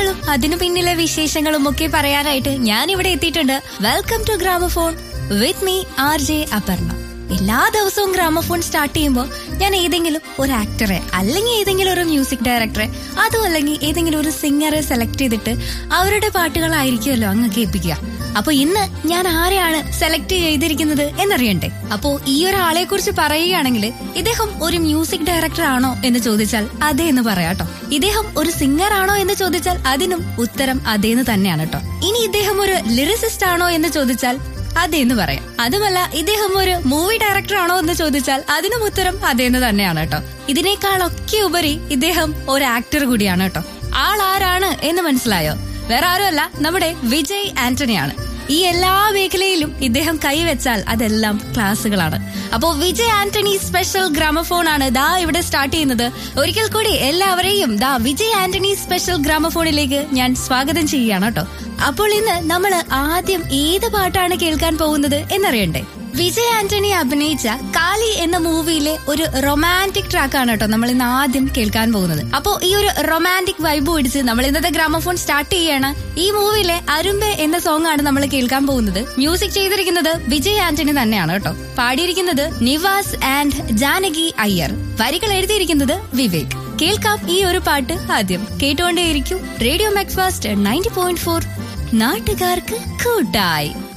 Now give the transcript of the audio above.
പാട്ടുകളും അതിനു പിന്നിലെ വിശേഷങ്ങളും ഒക്കെ പറയാനായിട്ട് ഞാൻ ഇവിടെ എത്തിയിട്ടുണ്ട് welcome to gramophone with me R J Aparna എല്ലാ ദിവസവും ഗ്രാമഫോൺ സ്റ്റാർട്ട് ചെയ്യുമ്പോൾ ഞാൻ ഏതെങ്കിലും ഒരു ആക്ടറെ അല്ലെങ്കിൽ ഏതെങ്കിലും ഒരു മ്യൂസിക് ഡയറക്ടറെ അതും അല്ലെങ്കിൽ ഏതെങ്കിലും ഒരു സിംഗറെ സെലക്ട് ചെയ്തിട്ട് അവരുടെ പാട്ടുകളായിരിക്കുമല്ലോ അങ്ങ് കേൾപ്പിക്കുക അപ്പൊ ഇന്ന് ഞാൻ ആരെയാണ് സെലക്ട് ചെയ്തിരിക്കുന്നത് എന്നറിയണ്ടേ അപ്പോ ഈ ഒരാളെ കുറിച്ച് പറയുകയാണെങ്കിൽ ഇദ്ദേഹം ഒരു മ്യൂസിക് ഡയറക്ടർ ആണോ എന്ന് ചോദിച്ചാൽ അതെ എന്ന് പറയാട്ടോ ഇദ്ദേഹം ഒരു സിംഗർ ആണോ എന്ന് ചോദിച്ചാൽ അതിനും ഉത്തരം അതേന്ന് തന്നെയാണ് കേട്ടോ ഇനി ഇദ്ദേഹം ഒരു ലിറിസിസ്റ്റ് ആണോ എന്ന് ചോദിച്ചാൽ അതേന്ന് പറയാം അതുമല്ല ഇദ്ദേഹം ഒരു മൂവി ഡയറക്ടർ ആണോ എന്ന് ചോദിച്ചാൽ അതിനും ഉത്തരം അതേന്ന് തന്നെയാണ് കേട്ടോ ഇതിനേക്കാളൊക്കെ ഉപരി ഇദ്ദേഹം ഒരു ആക്ടർ കൂടിയാണ് കേട്ടോ ആൾ ആരാണ് എന്ന് മനസ്സിലായോ വേറെ ആരുമല്ല നമ്മുടെ വിജയ് ആന്റണിയാണ് ഈ എല്ലാ മേഖലയിലും ഇദ്ദേഹം കൈവച്ചാൽ അതെല്ലാം ക്ലാസ്സുകളാണ് അപ്പോ വിജയ് ആന്റണി സ്പെഷ്യൽ ഗ്രാമഫോൺ ആണ് ദാ ഇവിടെ സ്റ്റാർട്ട് ചെയ്യുന്നത് ഒരിക്കൽ കൂടി എല്ലാവരെയും ദാ വിജയ് ആന്റണി സ്പെഷ്യൽ ഗ്രാമഫോണിലേക്ക് ഞാൻ സ്വാഗതം ചെയ്യുകയാണ് കേട്ടോ അപ്പോൾ ഇന്ന് നമ്മൾ ആദ്യം ഏത് പാട്ടാണ് കേൾക്കാൻ പോകുന്നത് എന്നറിയണ്ടേ വിജയ് ആന്റണി അഭിനയിച്ച കാലി എന്ന മൂവിയിലെ ഒരു റൊമാൻറ്റിക് ട്രാക്കാണ് കേട്ടോ നമ്മൾ ഇന്ന് ആദ്യം കേൾക്കാൻ പോകുന്നത് അപ്പോ ഈ ഒരു റൊമാൻറ്റിക് വൈബ് പിടിച്ച് നമ്മൾ ഇന്നത്തെ ഗ്രാമഫോൺ സ്റ്റാർട്ട് ചെയ്യാണ് ഈ മൂവിയിലെ അരുമ്പെ എന്ന സോങ് ആണ് നമ്മൾ കേൾക്കാൻ പോകുന്നത് മ്യൂസിക് ചെയ്തിരിക്കുന്നത് വിജയ് ആന്റണി തന്നെയാണ് കേട്ടോ പാടിയിരിക്കുന്നത് നിവാസ് ആൻഡ് ജാനകി അയ്യർ വരികൾ എഴുതിയിരിക്കുന്നത് വിവേക് കേൾക്കാം ഈ ഒരു പാട്ട് ആദ്യം കേട്ടുകൊണ്ടേയിരിക്കും radio Max fast ninety point four നാട്ടുകാർക്ക് കൂട്ടായി